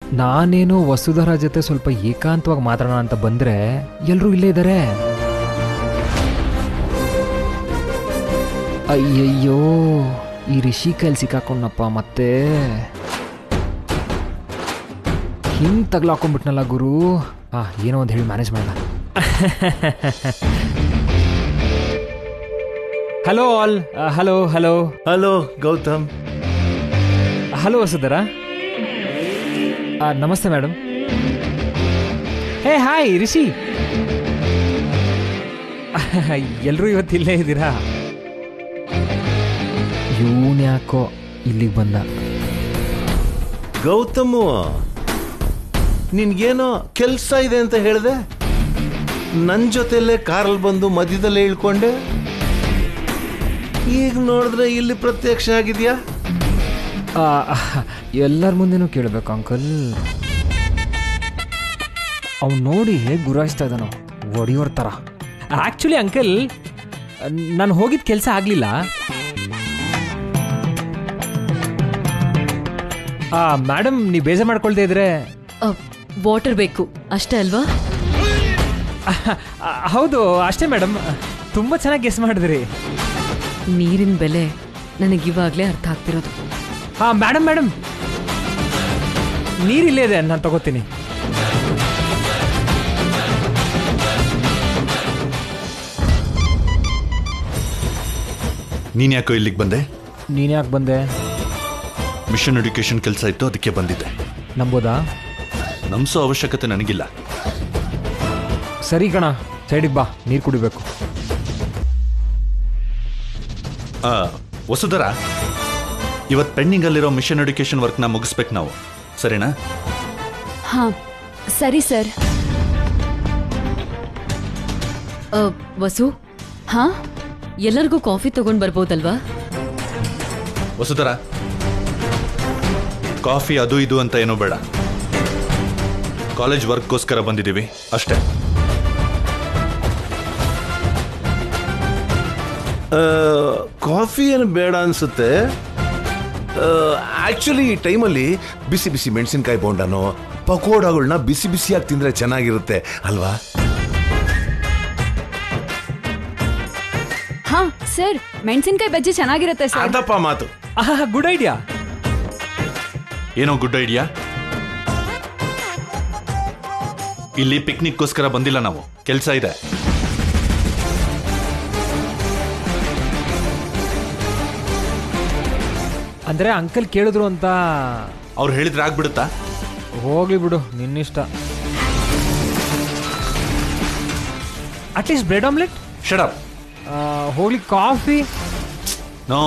ನಾನೇನು ವಸುಧರ ಜೊತೆ ಸ್ವಲ್ಪ ಏಕಾಂತವಾಗಿ ಮಾತಾಡೋಣ ಅಂತ ಬಂದ್ರೆ ಎಲ್ಲರೂ ಇಲ್ಲೇ ಇದ್ದಾರೆ ಅಯ್ಯಯ್ಯೋ ಈ ರಿಷಿ ಕೈಲಿ ಸಿಕ್ಕಾಕೊಂಡಪ್ಪ ಮತ್ತೆ ಹಿಂಗ್ ತಗ್ಲಾಕೊಂಡ್ಬಿಟ್ನಲ್ಲ ಗುರು ಆ ಏನೋ ಒಂದು ಹೇಳಿ ಮ್ಯಾನೇಜ್ ಮಾಡೋಣ hello all hello hello hello Gautam hello Vasudhara ಆ, ನಮಸ್ತೆ ಮೇಡಮ್ ಹೇ ಹಾಯ್ ರಿಷಿ ಎಲ್ಲರೂ ಇವತ್ತು ಇಲ್ಲೇ ಇದ್ದೀರಾ ಇವನ್ ಯಾಕೋ ಇಲ್ಲಿಗೆ ಬಂದ ಗೌತಮು ನಿನ್ಗೇನೋ ಕೆಲ್ಸ ಇದೆ ಅಂತ ಹೇಳಿದೆ ನನ್ನ ಜೊತೆಲೇ ಕಾರಲ್ಲಿ ಬಂದು ಮಧ್ಯದಲ್ಲೇ ಇಳ್ಕೊಂಡೆ ಈಗ ನೋಡಿದ್ರೆ ಇಲ್ಲಿ ಪ್ರತ್ಯಕ್ಷ ಆಗಿದ್ಯಾ ಎಲ್ಲರ ಮುಂದೆನೂ ಕೇಳಬೇಕು ಅಂಕಲ್ ಅವ್ನು ನೋಡಿ ಹೇಗೆ ಗುರಾಯಿಸ್ತಾ ಇದ್ದಾನೋ ಒಡಿಯೋರ್ ಥರ ಆ್ಯಕ್ಚುಲಿ ಅಂಕಲ್ ನಾನು ಹೋಗಿದ್ದ ಕೆಲಸ ಆಗಲಿಲ್ಲ ಮೇಡಮ್ ನೀವು ಬೇಜಾರು ಮಾಡ್ಕೊಳ್ತಾ ಇದ್ರೆ ವಾಟರ್ ಬೇಕು ಅಷ್ಟೇ ಅಲ್ವಾ ಆ, ಹೌದು ಅಷ್ಟೇ ಮೇಡಮ್ ತುಂಬ ಚೆನ್ನಾಗಿ ಗೆಸ್ ಮಾಡಿದ್ರಿ ನೀರಿನ ಬೆಲೆ ನನಗಿವಾಗಲೇ ಅರ್ಥ ಆಗ್ತಿರೋದು ಹಾಂ ಮೇಡಮ್ ಮೇಡಮ್ ನೀರಿಲ್ಲೇ ಇದೆ ನಾನು ತಗೋತೀನಿ ನೀನ್ ಯಾಕೋ ಇಲ್ಲಿಗೆ ಬಂದೆ ನೀನು ಯಾಕೆ ಬಂದೆ ಮಿಷನ್ ಎಡ್ಯುಕೇಶನ್ ಕೆಲಸ ಇತ್ತು ಅದಕ್ಕೆ ಬಂದಿದ್ದೆ ನಂಬೋದಾ ನಂಬಿಸೋ ಅವಶ್ಯಕತೆ ನನಗಿಲ್ಲ ಸರಿ ಕಣ ಸೈಡಿಗೆ ಬಾ ನೀರು ಕುಡಿಬೇಕು ಆ, ವಸುಧರ ಇವತ್ತು ಪೆಂಡಿಂಗ್ ಅಲ್ಲಿರೋ ಮಿಷನ್ ಎಡ್ಯುಕೇಶನ್ ವರ್ಕ್ನ ಮುಗಿಸ್ಬೇಕು ನಾವು ಸರಿನಾ ಹಾ ಸರಿ ಸರ್ ಅ, ವಸು ಹಾ ಎಲ್ಲರಿಗೂ ಕಾಫಿ ತಗೊಂಡ್ ಬರ್ಬೋದಲ್ವಾ ವಸುಧರ ಕಾಫಿ ಅದು ಇದು ಅಂತ ಏನೋ ಬೇಡ ಕಾಲೇಜ್ ವರ್ಕ್ಗೋಸ್ಕರ ಬಂದಿದ್ದೀವಿ ಅಷ್ಟೇ ಕಾಫಿ ಏನು ಬೇಡ ಅನ್ಸುತ್ತೆ ಆಕ್ಚುಲಿ ಈ ಟೈಮಲ್ಲಿ ಬಿಸಿ ಬಿಸಿ ಮೆಣಸಿನ್ಕಾಯಿ ಬೋಂಡನೋ ಪಕೋಡಗಳನ್ನ ಬಿಸಿ ಬಿಸಿಯಾಗಿ ತಿಂದ್ರೆ ಚೆನ್ನಾಗಿರುತ್ತೆ ಅಲ್ವಾ ಹಾ ಸರ್ ಮೆಣಸಿನ್ಕಾಯಿ ಬಜ್ಜಿ ಚೆನ್ನಾಗಿರುತ್ತೆ ಸರ್ ಅದಪ್ಪ ಮಾತು ಗುಡ್ ಐಡಿಯಾ ಏನೋ ಗುಡ್ ಐಡಿಯಾ ಇಲ್ಲಿ ಪಿಕ್ನಿಕ್ಗೋಸ್ಕರ ಬಂದಿಲ್ಲ ನಾವು ಕೆಲಸ ಇದೆ ಅಂದರೆ ಅಂಕಲ್ ಕೇಳಿದ್ರು ಅಂತ ಅವ್ರು ಹೇಳಿದ್ರೆ ಆಗ್ಬಿಡುತ್ತಾ ಹೋಗ್ಲಿ ಬಿಡು ನಿನ್ನಿಷ್ಟ ಅಟ್ಲೀಸ್ಟ್ ಬ್ರೆಡ್ ಆಮ್ಲೆಟ್ ಶಡಪ್ ಹೋಗ್ಲಿ ಕಾಫಿ ನೋ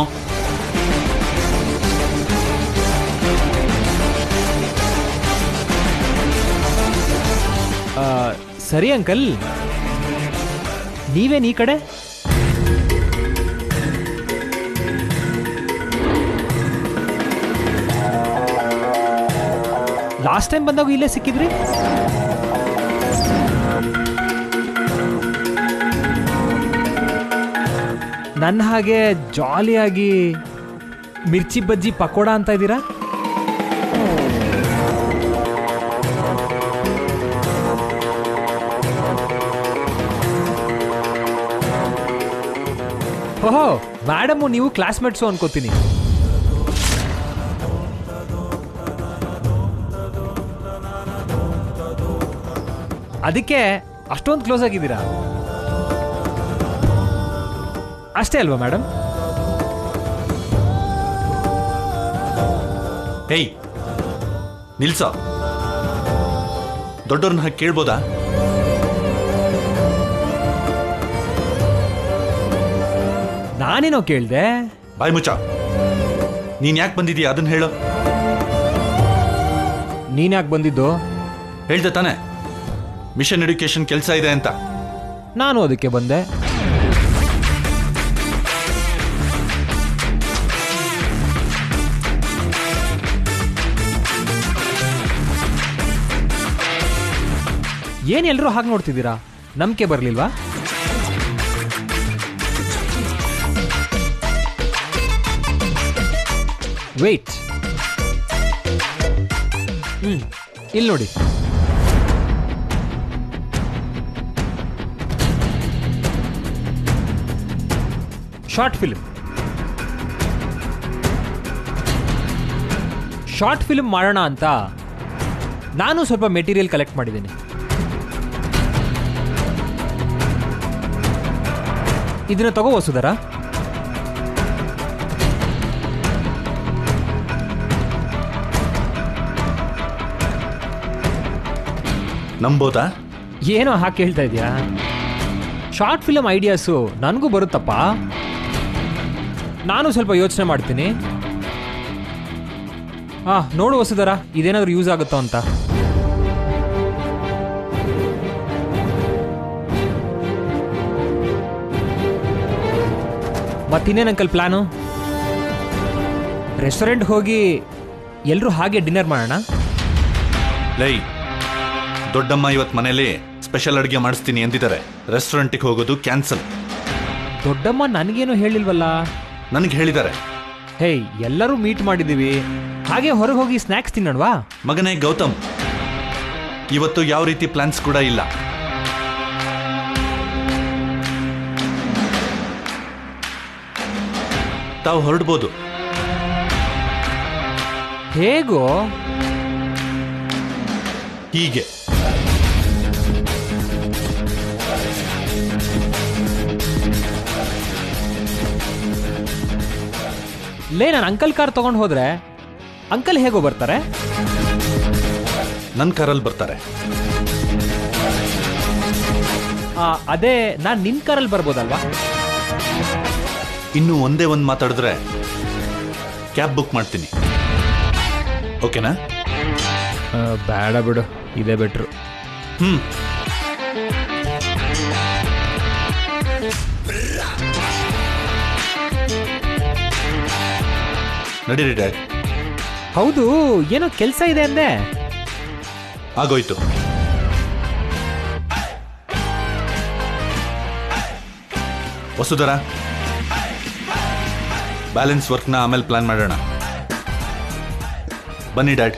ಸರಿ ಅಂಕಲ್ ನೀವೇನು ಈ ಕಡೆ ಲಾಸ್ಟ್ ಟೈಮ್ ಬಂದಾಗ ಇಲ್ಲೇ ಸಿಕ್ಕಿದ್ರಿ ನನ್ನ ಹಾಗೆ ಜಾಲಿಯಾಗಿ ಮಿರ್ಚಿ ಬಜ್ಜಿ ಪಕೋಡ ಅಂತ ಇದ್ದೀರಾ ಓಹೋ ಮೇಡಮು ನೀವು ಕ್ಲಾಸ್ಮೇಟ್ಸು ಅನ್ಕೋತೀನಿ ಅದಕ್ಕೆ ಅಷ್ಟೊಂದು ಕ್ಲೋಸ್ ಆಗಿದ್ದೀರಾ ಅಷ್ಟೇ ಅಲ್ವಾ ಮೇಡಮ್ ಹೇಯ್ ನಿಲ್ಸೋ ದೊಡ್ಡವ್ರನ್ನ ಹಾಗೆ ಕೇಳ್ಬೋದಾ ನಾನೇನೋ ಕೇಳಿದೆ ಬಾಯ್ ಮುಚ್ಚ ನೀನ್ ಯಾಕೆ ಬಂದಿದೀಯ ಅದನ್ನ ಹೇಳು ನೀನ್ ಯಾಕೆ ಬಂದಿದ್ದು ಹೇಳ್ದೆ ತಾನೆ ಮಿಷನ್ ಎಡ್ಯುಕೇಶನ್ ಕೆಲಸ ಇದೆ ಅಂತ ನಾನು ಅದಕ್ಕೆ ಬಂದೆ ಏನ್ ಎಲ್ರೂ ಹಾಗೆ ನೋಡ್ತಿದ್ದೀರಾ ನಂಬಿಕೆ ಬರ್ಲಿಲ್ವಾ ವೇಟ್ ಹ್ಮ್ ಇಲ್ಲಿ ನೋಡಿ ಶಾರ್ಟ್ ಫಿಲ್ಮ್ ಶಾರ್ಟ್ ಫಿಲ್ಮ್ ಮಾಡೋಣ ಅಂತ ನಾನು ಸ್ವಲ್ಪ ಮೆಟೀರಿಯಲ್ ಕಲೆಕ್ಟ್ ಮಾಡಿದ್ದೀನಿ ಇದನ್ನ ತಗೋ ವಸುಧರ ನಂಬೋದಾ ಏನೋ ಹಾಕಿ ಹೇಳ್ತಾ ಇದೆಯಾ ಶಾರ್ಟ್ ಫಿಲಮ್ ಐಡಿಯಾಸು ನನಗೂ ಬರುತ್ತಪ್ಪ ನಾನು ಸ್ವಲ್ಪ ಯೋಚನೆ ಮಾಡ್ತೀನಿ ಆ ನೋಡು ವಸುಧರ ಇದೇನಾದ್ರೂ ಯೂಸ್ ಆಗುತ್ತೋ ಅಂತ ಮತ್ತಿನ್ನೇನು ಅಂಕಲ್ ಪ್ಲಾನು ರೆಸ್ಟೋರೆಂಟ್ ಹೋಗಿ ಎಲ್ಲರೂ ಹಾಗೆ ಡಿನ್ನರ್ ಮಾಡೋಣ ಲೈ ದೊಡ್ಡಮ್ಮ ಇವತ್ ಮನೇಲಿ ಸ್ಪೆಷಲ್ ಅಡುಗೆ ಮಾಡಿಸ್ತೀನಿ ಎಂದಿದ್ದಾರೆ ರೆಸ್ಟೋರೆಂಟಿಗೆ ಹೋಗೋದು ಕ್ಯಾನ್ಸಲ್ ದೊಡ್ಡಮ್ಮ ನನಗೇನು ಹೇಳಿಲ್ವಲ್ಲ ನನಗೆ ಹೇಳಿದ್ದಾರೆ ಹೇಯ್ ಎಲ್ಲರೂ ಮೀಟ್ ಮಾಡಿದ್ದೀವಿ ಹಾಗೆ ಹೊರಗೆ ಹೋಗಿ ಸ್ನ್ಯಾಕ್ಸ್ ತಿನ್ನೋಣವಾ ಮಗನೇ ಗೌತಮ್ ಇವತ್ತು ಯಾವ ರೀತಿ ಪ್ಲಾನ್ಸ್ ಕೂಡ ಇಲ್ಲ ತಾವು ಹೊರಡ್ಬೋದು ಹೇಗೋ ಹೀಗೆ ಲೇ ನಾನು ಅಂಕಲ್ ಕಾರ್ ತಗೊಂಡು ಹೋದ್ರೆ ಅಂಕಲ್ ಹೇಗೋ ಬರ್ತಾರೆ ನನ್ನ ಕಾರಲ್ಲಿ ಬರ್ತಾರೆ ಆ, ಅದೇ ನಾನು ನಿನ್ ಕಾರಲ್ಲಿ ಬರ್ಬೋದಲ್ವಾ ಇನ್ನು ಒಂದೇ ಒಂದು ಮಾತಾಡಿದ್ರೆ ಕ್ಯಾಬ್ ಬುಕ್ ಮಾಡ್ತೀನಿ ಓಕೆನಾ ಬೇಡ ಬಿಡು ಇದೇ ಬೆಟ್ರು ಹ್ಮ್ ನಡೀರಿ ಡ್ಯಾಡ್ ಹೌದು ಏನೋ ಕೆಲಸ ಇದೆ ಅಂದೆ ಆಗೋಯ್ತು ವಸುಧರ ಬ್ಯಾಲೆನ್ಸ್ ವರ್ಕ್ನ ಆಮೇಲೆ ಪ್ಲಾನ್ ಮಾಡೋಣ ಬನ್ನಿ ಡ್ಯಾಡ್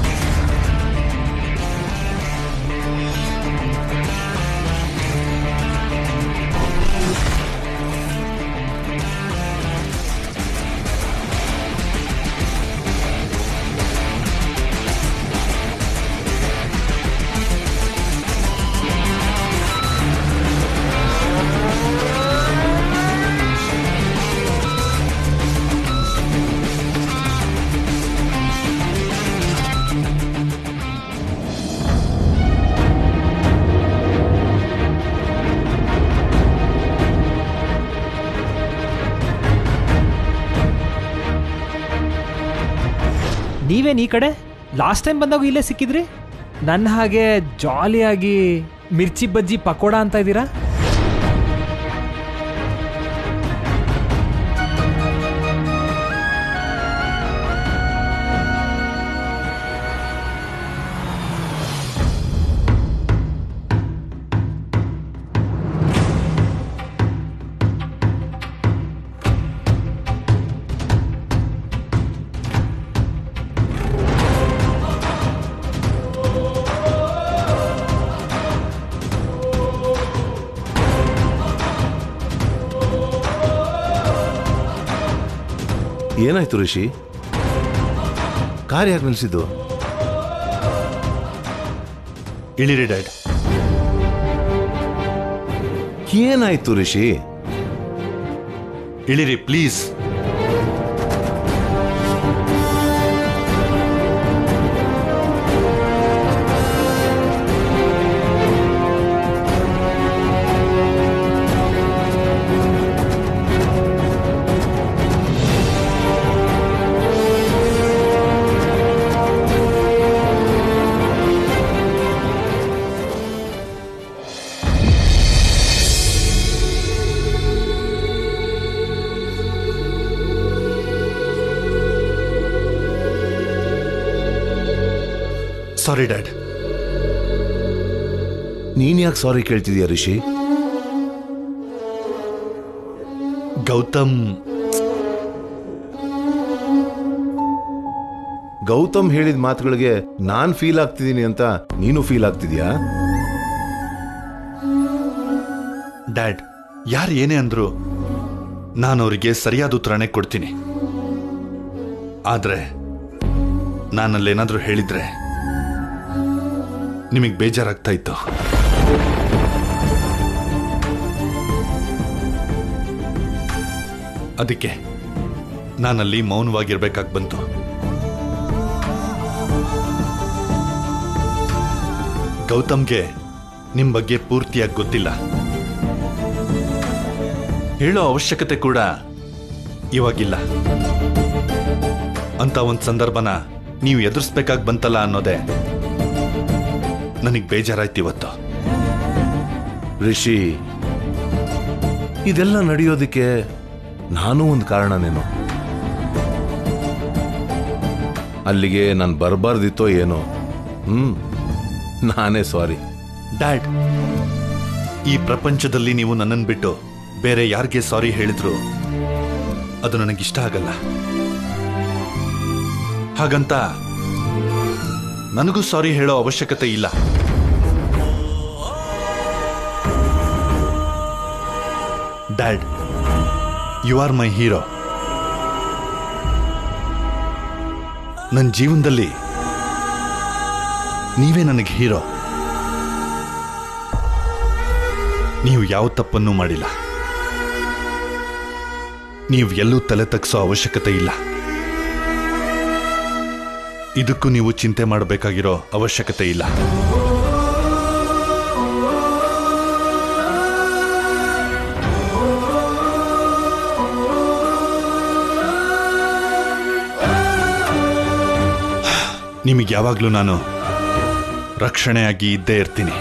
ನೀವೇನ್ ಈ ಕಡೆ ಲಾಸ್ಟ್ ಟೈಮ್ ಬಂದಾಗ ಇಲ್ಲೇ ಸಿಕ್ಕಿದ್ರಿ ನನ್ನ ಹಾಗೆ ಜಾಲಿಯಾಗಿ ಮಿರ್ಚಿ ಬಜ್ಜಿ ಪಕೋಡ ಅಂತ ಇದ್ದೀರಾ ಏನಾಯ್ತು ಋಷಿ ಕಾರ್ ಯಾಕೆ ನಿಲ್ಸಿದ್ದು ಇಳಿರಿ ಡ್ಯಾಡ್ ಏನಾಯ್ತು ಋಷಿ ಇಳಿರಿ ಪ್ಲೀಸ್ ಸಾರಿ ಡ್ಯಾಡ್ ನೀನ್ ಯಾಕೆ ಸಾರಿ ಕೇಳ್ತಿದ್ಯಾ ಋಷಿ ಗೌತಮ್ ಗೌತಮ್ ಹೇಳಿದ ಮಾತುಗಳಿಗೆ ನಾನ್ ಫೀಲ್ ಆಗ್ತಿದ್ದೀನಿ ಅಂತ ನೀನು ಫೀಲ್ ಆಗ್ತಿದ್ಯಾ ಡ್ಯಾಡ್ ಯಾರು ಏನೇ ಅಂದ್ರು ನಾನು ಅವರಿಗೆ ಸರಿಯಾದ ಉತ್ತರನೇ ಕೊಡ್ತೀನಿ ಆದ್ರೆ ನಾನಲ್ಲೇನಾದ್ರೂ ಹೇಳಿದ್ರೆ ನಿಮಗೆ ಬೇಜಾರಾಗ್ತಾ ಇತ್ತು ಅದಕ್ಕೆ ನಾನಲ್ಲಿ ಮೌನವಾಗಿರ್ಬೇಕಾಗಿ ಬಂತು ಗೌತಮ್ಗೆ ನಿಮ್ ಬಗ್ಗೆ ಪೂರ್ತಿಯಾಗಿ ಗೊತ್ತಿಲ್ಲ ಹೇಳೋ ಅವಶ್ಯಕತೆ ಕೂಡ ಇವಾಗಿಲ್ಲ ಅಂತ ಒಂದು ಸಂದರ್ಭನ ನೀವು ಎದುರಿಸ್ಬೇಕಾಗಿ ಬಂತಲ್ಲ ಅನ್ನೋದೇ ನನಗೆ ಬೇಜಾರಾಯ್ತು ಇವತ್ತು ರಿಷಿ ಇದೆಲ್ಲ ನಡೆಯೋದಕ್ಕೆ ನಾನು ಒಂದು ಕಾರಣನೇನು ಅಲ್ಲಿಗೆ ನಾನು ಬರಬಾರ್ದಿತ್ತೋ ಏನೋ ಹ್ಮ್ ನಾನೇ ಸಾರಿ ಡ್ಯಾಡ್ ಈ ಪ್ರಪಂಚದಲ್ಲಿ ನೀವು ನನ್ನನ್ನು ಬಿಟ್ಟು ಬೇರೆ ಯಾರಿಗೆ ಸಾರಿ ಹೇಳಿದ್ರು ಅದು ನನಗಿಷ್ಟ ಆಗಲ್ಲ ಹಾಗಂತ ನನಗೂ ಸಾರಿ ಹೇಳೋ ಅವಶ್ಯಕತೆ ಇಲ್ಲ dad you are my hero ನನ್ನ ಜೀವನದಲ್ಲಿ ನೀವೇ ನನಗೆ ಹೀರೋ ನೀವು ಯಾವ ತಪ್ಪನ್ನೂ ಮಾಡಿಲ್ಲ ನೀವು ಎಲ್ಲೂ ತಲೆ ತಗ್ಸೋ ಅವಶ್ಯಕತೆ ಇಲ್ಲ ಇದಕ್ಕೂ ನೀವು ಚಿಂತೆ ಮಾಡಬೇಕಾಗಿರೋ ಅವಶ್ಯಕತೆ ಇಲ್ಲ ನಿಮಗೆ ಯಾವಾಗಲೂ ನಾನು ರಕ್ಷಣೆಯಾಗಿ ಇದ್ದೇ ಇರ್ತೀನಿ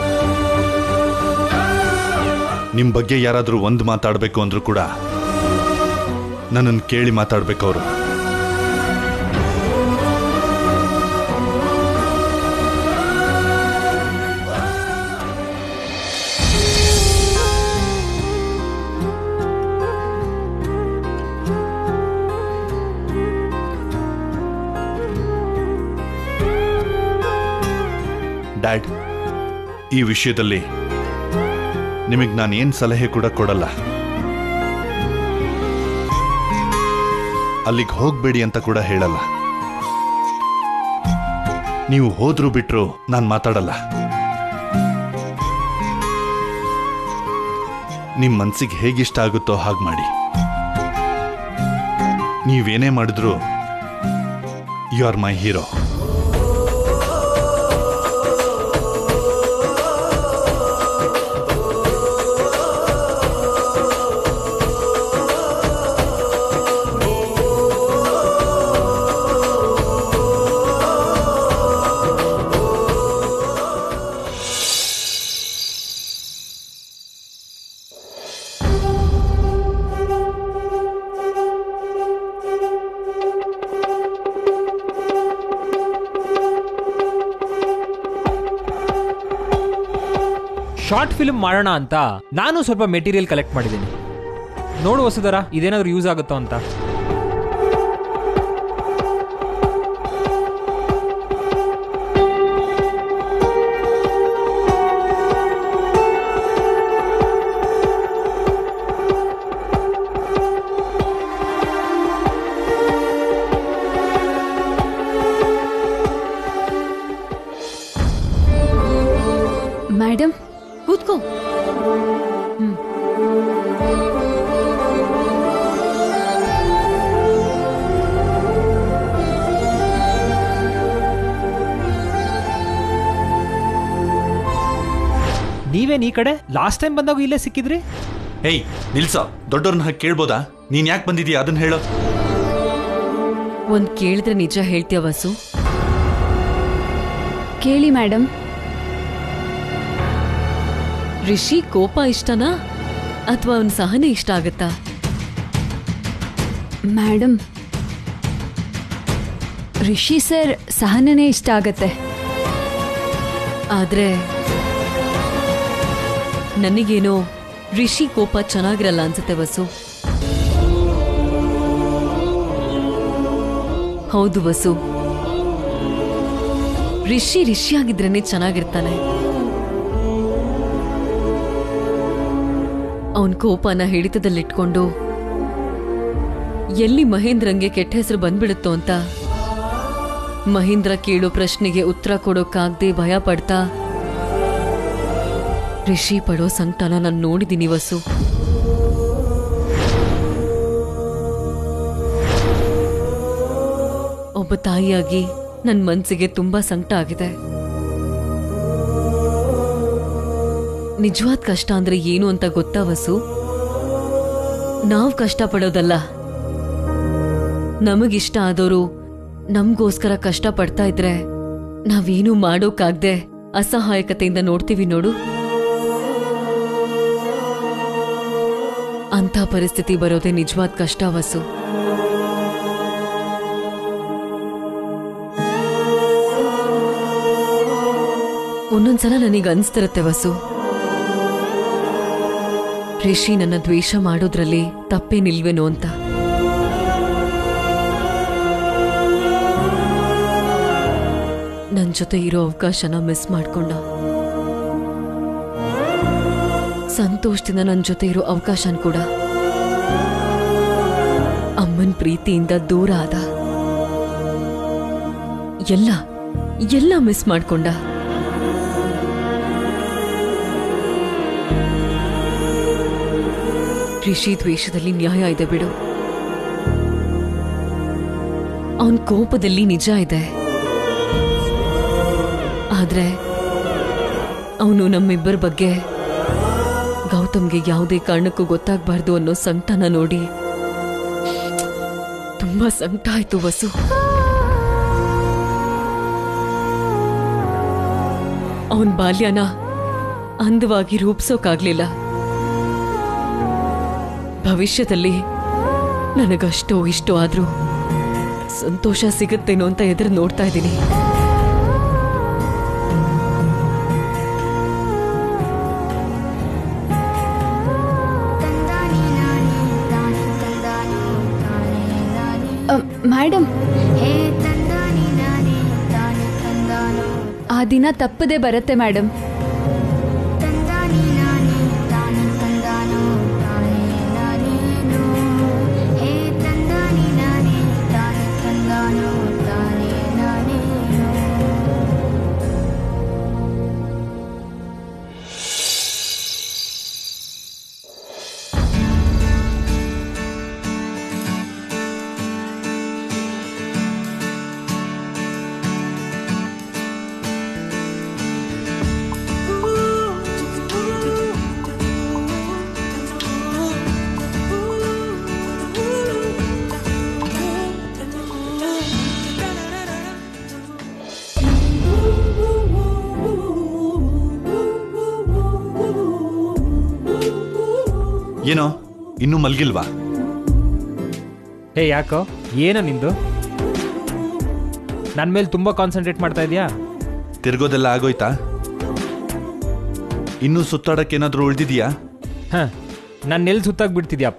ನಿಮ್ಮ ಬಗ್ಗೆ ಯಾರಾದರೂ ಒಂದು ಮಾತಾಡಬೇಕು ಅಂದ್ರೂ ಕೂಡ ನನ್ನನ್ನು ಕೇಳಿ ಮಾತಾಡ್ಬೇಕು ಅವರು ಡ್ಯಾಡ್ ಈ ವಿಷಯದಲ್ಲಿ ನಿಮಗೆ ನಾನು ಏನು ಸಲಹೆ ಕೂಡ ಕೊಡಲ್ಲ ಅಲ್ಲಿಗೆ ಹೋಗ್ಬೇಡಿ ಅಂತ ಕೂಡ ಹೇಳಲ್ಲ ನೀವು ಹೋದ್ರು ಬಿಟ್ರು ನಾನು ಮಾತಾಡಲ್ಲ ನಿಮ್ಮ ಮನ್ಸಿಗೆ ಹೇಗಿಷ್ಟ ಆಗುತ್ತೋ ಹಾಗೆ ಮಾಡಿ ನೀವೇನೇ ಮಾಡಿದ್ರು you are my hero short film ಮಾಡೋಣ ಅಂತ ನಾನು ಸ್ವಲ್ಪ ಮೆಟೀರಿಯಲ್ ಕಲೆಕ್ಟ್ ಮಾಡಿದ್ದೀನಿ ನೋಡು ವಸುಧರ ಇದೇನಾದ್ರೂ ಯೂಸ್ ಆಗುತ್ತೋ ಅಂತ ಮೇಡಮ್ ಕೂತ್ಕೋ ನೀವೇನ್ ಈ ಕಡೆ ಲಾಸ್ಟ್ ಟೈಮ್ ಬಂದಾಗ ಇಲ್ಲೇ ಸಿಕ್ಕಿದ್ರಿ ಏಯ್ ನಿಲ್ಸೋ ದೊಡ್ಡವ್ರನ್ನ ಹಾಗೆ ಕೇಳ್ಬೋದಾ ನೀನ್ ಯಾಕೆ ಬಂದಿದೀಯ ಅದನ್ನ ಹೇಳು ಒಂದ್ ಕೇಳಿದ್ರೆ ನಿಜ ಹೇಳ್ತೀಯ ವಸು ಕೇಳಿ ಮೇಡಮ್ ರಿಷಿ ಕೋಪ ಇಷ್ಟನಾ ಅಥವಾ ಅವನ್ ಸಹನೆ ಇಷ್ಟ ಆಗತ್ತಾ ಮೇಡಮ್ ರಿಷಿ ಸರ್ ಸಹನನೇ ಇಷ್ಟ ಆಗತ್ತೆ ಆದ್ರೆ ನನಗೇನೋ ರಿಷಿ ಕೋಪ ಚೆನ್ನಾಗಿರಲ್ಲ ಅನ್ಸುತ್ತೆ ವಸು ಹೌದು ವಸು ರಿಷಿ ರಿಷಿ ಆಗಿದ್ರೇನೆ ಚೆನ್ನಾಗಿರ್ತಾನೆ ಅವನ್ ಕೋಪನ ಹಿಡಿತದಲ್ಲಿಟ್ಕೊಂಡು ಎಲ್ಲಿ ಮಹೇಂದ್ರಂಗೆ ಕೆಟ್ಟ ಹೆಸರು ಬಂದ್ಬಿಡುತ್ತೋ ಅಂತ ಮಹೇಂದ್ರ ಕೇಳೋ ಪ್ರಶ್ನೆಗೆ ಉತ್ತರ ಕೊಡೋಕ್ಕಾಗ್ದೆ ಭಯ ಪಡ್ತಾ ರಿಷಿ ಪಡೋ ಸಂಕಟನ ನಾನು ನೋಡಿದ್ದೀನಿ ವಸು ಒಬ್ಬ ತಾಯಿಯಾಗಿ ನನ್ನ ಮನ್ಸಿಗೆ ತುಂಬಾ ಸಂಕಟ ಆಗಿದೆ ನಿಜವಾದ ಕಷ್ಟ ಅಂದ್ರೆ ಏನು ಅಂತ ಗೊತ್ತಾ ವಸು ನಾವು ಕಷ್ಟ ಪಡೋದಲ್ಲ ನಮಗಿಷ್ಟ ಆದವರು ನಮ್ಗೋಸ್ಕರ ಕಷ್ಟ ಪಡ್ತಾ ಇದ್ರೆ ನಾವೇನು ಮಾಡೋಕ್ಕಾಗ್ದೆ ಅಸಹಾಯಕತೆಯಿಂದ ನೋಡ್ತೀವಿ ನೋಡು ಅಂಥ ಪರಿಸ್ಥಿತಿ ಬರೋದೇ ನಿಜವಾದ ಕಷ್ಟ ವಸು ಒಂದೊಂದ್ಸಲ ನನಗೆ ಅನ್ಸ್ತಿರತ್ತೆ ವಸು ರಿಷಿ ನನ್ನ ದ್ವೇಷ ಮಾಡೋದ್ರಲ್ಲಿ ತಪ್ಪೇನಿಲ್ವೇನೋ ಅಂತ ನನ್ನ ಜೊತೆ ಇರೋ ಅವಕಾಶನ ಮಿಸ್ ಮಾಡ್ಕೊಂಡ ಸಂತೋಷದಿಂದ ನನ್ನ ಜೊತೆ ಇರೋ ಅವಕಾಶನ ಕೂಡ ಅಮ್ಮನ್ ಪ್ರೀತಿಯಿಂದ ದೂರ ಆದ ಎಲ್ಲ ಎಲ್ಲ ಮಿಸ್ ಮಾಡ್ಕೊಂಡ ರಿಷಿ ದ್ವೇಷದಲ್ಲಿ ನ್ಯಾಯ ಇದೆ ಬಿಡು ಅವನ್ ಕೋಪದಲ್ಲಿ ನಿಜ ಇದೆ ಆದ್ರೆ ಅವನು ನಮ್ಮಿಬ್ಬರ ಬಗ್ಗೆ ಗೌತಮ್ಗೆ ಯಾವುದೇ ಕಾರಣಕ್ಕೂ ಗೊತ್ತಾಗಬಾರ್ದು ಅನ್ನೋ ಸಂಕಟನ ನೋಡಿ ತುಂಬಾ ಸಂಕಟ ಆಯ್ತು ವಸು ಅವನ್ ಬಾಲ್ಯನ ಅಂದವಾಗಿ ರೂಪಿಸೋಕಾಗ್ಲಿಲ್ಲ ಭವಿಷ್ಯದಲ್ಲಿ ನನಗಷ್ಟೋ ಇಷ್ಟೋ ಆದ್ರೂ ಸಂತೋಷ ಸಿಗುತ್ತೇನೋ ಅಂತ ಎದುರು ನೋಡ್ತಾ ಇದ್ದೀನಿ ಅ, ಮೇಡಮ್ ಆ ದಿನ ತಪ್ಪದೆ ಬರುತ್ತೆ ಮೇಡಮ್ ಏನೋ ಇನ್ನೂ ಮಲ್ಗಿಲ್ವಾ ಏ ಯಾಕೋ ಏನೋ ನಿಂದು ನನ್ನ ಮೇಲೆ ತುಂಬ ಕಾನ್ಸಂಟ್ರೇಟ್ ಮಾಡ್ತಾ ಇದೀಯಾ ತಿರ್ಗೋದೆಲ್ಲ ಆಗೋಯ್ತಾ ಇನ್ನೂ ಸುತ್ತಾಡಕ್ಕೇನಾದ್ರೂ ಉಳ್ದಿದ್ಯಾ ಹಾಂ ನಾನು ಎಲ್ಲಿ ಸುತ್ತಾಗಿ ಬಿಡ್ತಿದ್ಯಪ್ಪ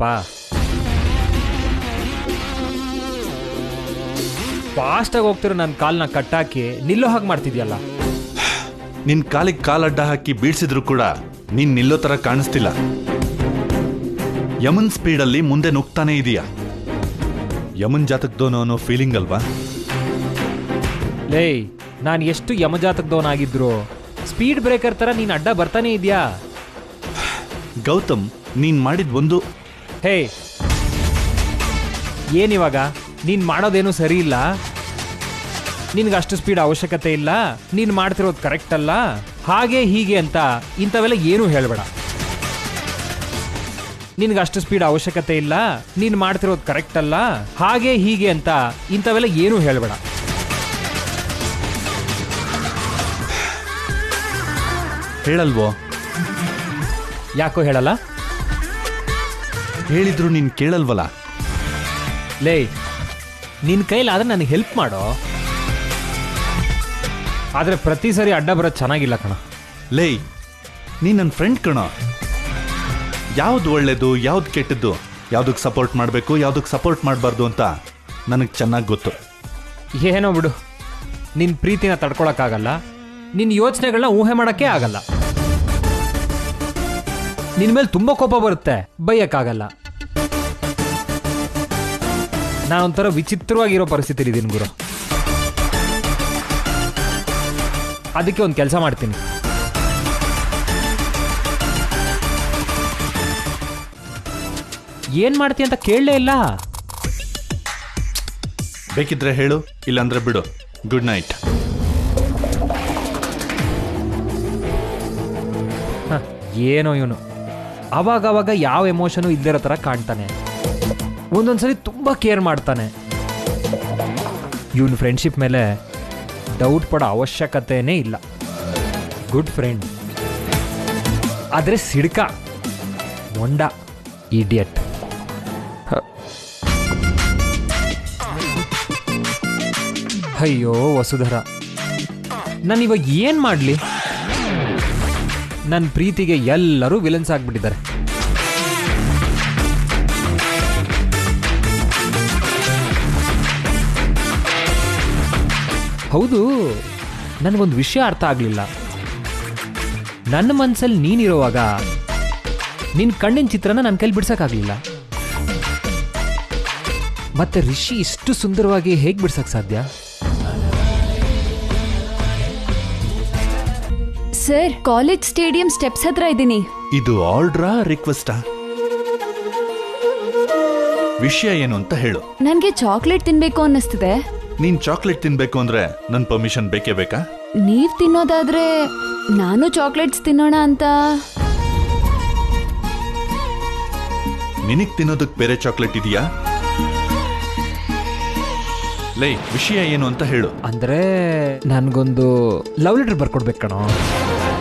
ಫಾಸ್ಟಾಗಿ ಹೋಗ್ತಿರೋ ನನ್ನ ಕಾಲ್ನ ಕಟ್ಟಾಕಿ ನಿಲ್ಲೋ ಹಾಗೆ ಮಾಡ್ತಿದ್ಯಲ್ಲ ನಿನ್ ಕಾಲಿಗೆ ಕಾಲಡ್ಡ ಹಾಕಿ ಬೀಳ್ಸಿದ್ರು ಕೂಡ ನೀನ್ ನಿಲ್ಲೋ ತರ ಕಾಣಿಸ್ತಿಲ್ಲ ಯಮನ್ ಸ್ಪೀಡಲ್ಲಿ ಮುಂದೆ ನುಗ್ತಾನೆ ಇದೀಯಾ ಯಮನ್ ಜಾತಕದೋನು ಅನ್ನೋ ಫೀಲಿಂಗ್ ಅಲ್ವಾ ಲೇ ನಾನು ಎಷ್ಟು ಯಮಜಾತಕದವನಾಗಿದ್ರು ಸ್ಪೀಡ್ ಬ್ರೇಕರ್ ಥರ ನೀನು ಅಡ್ಡ ಬರ್ತಾನೆ ಇದೆಯಾ ಗೌತಮ್ ನೀನ್ ಮಾಡಿದ ಒಂದು ಹೇ ಏನಿವಾಗ ನೀನು ಮಾಡೋದೇನು ಸರಿ ಇಲ್ಲ ನಿನ್ಗೆ ಅಷ್ಟು ಸ್ಪೀಡ್ ಅವಶ್ಯಕತೆ ಇಲ್ಲ ನೀನು ಮಾಡ್ತಿರೋದು ಕರೆಕ್ಟ್ ಅಲ್ಲ ಹಾಗೆ ಹೀಗೆ ಅಂತ ಇಂಥವೆಲ್ಲ ಏನೂ ಹೇಳಬೇಡ ನಿನ್ಗೆ ಅಷ್ಟು ಸ್ಪೀಡ್ ಅವಶ್ಯಕತೆ ಇಲ್ಲ ನೀನು ಮಾಡ್ತಿರೋದು ಕರೆಕ್ಟ್ ಅಲ್ಲ ಹಾಗೆ ಹೀಗೆ ಅಂತ ಇಂಥವೆಲ್ಲ ಏನೂ ಹೇಳಬೇಡ ಹೇಳಲ್ವೋ ಯಾಕೋ ಹೇಳಲ್ಲ ಹೇಳಿದ್ರು ನೀನ್ ಕೇಳಲ್ವಲ್ಲ ಲೇ ನಿನ್ನ ಕೈಲಾದ್ರೆ ನನಗೆ ಹೆಲ್ಪ್ ಮಾಡೋ ಆದರೆ ಪ್ರತಿ ಸರಿ ಅಡ್ಡ ಬರೋದು ಚೆನ್ನಾಗಿಲ್ಲ ಕಣ ಲೇ ನೀನ್ ನನ್ನ ಫ್ರೆಂಡ್ ಕಣ ಯಾವ್ದು ಒಳ್ಳೇದು ಯಾವ್ದು ಕೆಟ್ಟದ್ದು ಯಾವ್ದಕ್ಕೆ ಸಪೋರ್ಟ್ ಮಾಡಬೇಕು ಯಾವ್ದಕ್ಕೆ ಸಪೋರ್ಟ್ ಮಾಡಬಾರ್ದು ಅಂತ ನನಗೆ ಚೆನ್ನಾಗಿ ಗೊತ್ತು ಏನೋ ಬಿಡು ನಿನ್ನ ಪ್ರೀತಿನ ತಡ್ಕೊಳಕ್ಕಾಗಲ್ಲ ನಿನ್ನ ಯೋಚನೆಗಳನ್ನ ಊಹೆ ಮಾಡೋಕ್ಕೆ ಆಗಲ್ಲ ನಿನ್ನ ಮೇಲೆ ತುಂಬ ಕೋಪ ಬರುತ್ತೆ ಬೈಯಕ್ಕಾಗಲ್ಲ ನಾನೊಂಥರ ವಿಚಿತ್ರವಾಗಿರೋ ಪರಿಸ್ಥಿತಿ ಇದ್ದೀನಿ ಗುರು ಅದಕ್ಕೆ ಒಂದು ಕೆಲಸ ಮಾಡ್ತೀನಿ ಏನ್ ಮಾಡ್ತೀಯ ಅಂತ ಕೇಳಲೇ ಇಲ್ಲ ಬೇಕಿದ್ರೆ ಹೇಳು ಇಲ್ಲಾಂದ್ರೆ ಬಿಡು ಗುಡ್ ನೈಟ್ ಹ, ಏನೋ ಇವನು ಅವಾಗ ಅವಾಗ ಯಾವ ಎಮೋಷನು ಇಲ್ದಿರೋ ಥರ ಕಾಣ್ತಾನೆ ಒಂದೊಂದ್ಸಲಿ ತುಂಬ ಕೇರ್ ಮಾಡ್ತಾನೆ ಇವನು ಫ್ರೆಂಡ್ಶಿಪ್ ಮೇಲೆ ಡೌಟ್ ಪಡೋ ಅವಶ್ಯಕತೆನೇ ಇಲ್ಲ ಗುಡ್ ಫ್ರೆಂಡ್ ಆದರೆ ಸಿಡ್ಕ ಮೊಂಡ ಇಡಿಯಟ್ ಅಯ್ಯೋ ವಸುಧರ ನಾನು ಇವಾಗ ಏನು ಮಾಡಲಿ ನನ್ನ ಪ್ರೀತಿಗೆ ಎಲ್ಲರೂ ವಿಲನ್ಸ್ ಆಗ್ಬಿಟ್ಟಿದ್ದಾರೆ ಹೌದು ನನಗೊಂದು ವಿಷಯ ಅರ್ಥ ಆಗಲಿಲ್ಲ ನನ್ನ ಮನಸ್ಸಲ್ಲಿ ನೀನಿರುವಾಗ ನಿನ್ನ ಕಣ್ಣಿನ ಚಿತ್ರನ ನನ್ನ ಕೈಲಿ ಬಿಡ್ಸಕ್ಕಾಗಲಿಲ್ಲ ಮತ್ತೆ ರಿಷಿ ಇಷ್ಟು ಸುಂದರವಾಗಿ ಹೇಗೆ ಬಿಡ್ಸಕ್ ಸಾಧ್ಯ ಸರ್ ಕಾಲೇಜ್ ಸ್ಟೇಡಿಯಂ ಸ್ಟೆಪ್ಸ್ ಹತ್ರ ಇದ್ದೀನಿ ಇದು ಆರ್ಡ್ರಾ ರಿಕ್ವೆಸ್ಟಾ ವಿಷಯ ಏನು ಅಂತ ಹೇಳು ನನ್ಗೆ ಚಾಕ್ಲೇಟ್ ತಿನ್ಬೇಕು ಅನ್ನಿಸ್ತಿದೆ ನೀನ್ ಚಾಕ್ಲೇಟ್ ತಿನ್ಬೇಕು ಅಂದ್ರೆ ನನ್ ಪರ್ಮಿಷನ್ ಬೇಕೇ ಬೇಕಾ ನೀವ್ ತಿನ್ನೋದಾದ್ರೆ ನಾನು ಚಾಕ್ಲೇಟ್ಸ್ ತಿನ್ನೋಣ ಅಂತ ನಿನಗ್ ತಿನ್ನೋದಕ್ ಬೇರೆ ಚಾಕ್ಲೇಟ್ ಇದೆಯಾ ಲೈ ವಿಷಯ ಏನು ಅಂತ ಹೇಳು ಅಂದ್ರೆ ನನ್ಗೊಂದು ಲವ್ ಲೆಟರ್ ಬರ್ಕೊಡ್ಬೇಕು ಕಣೋ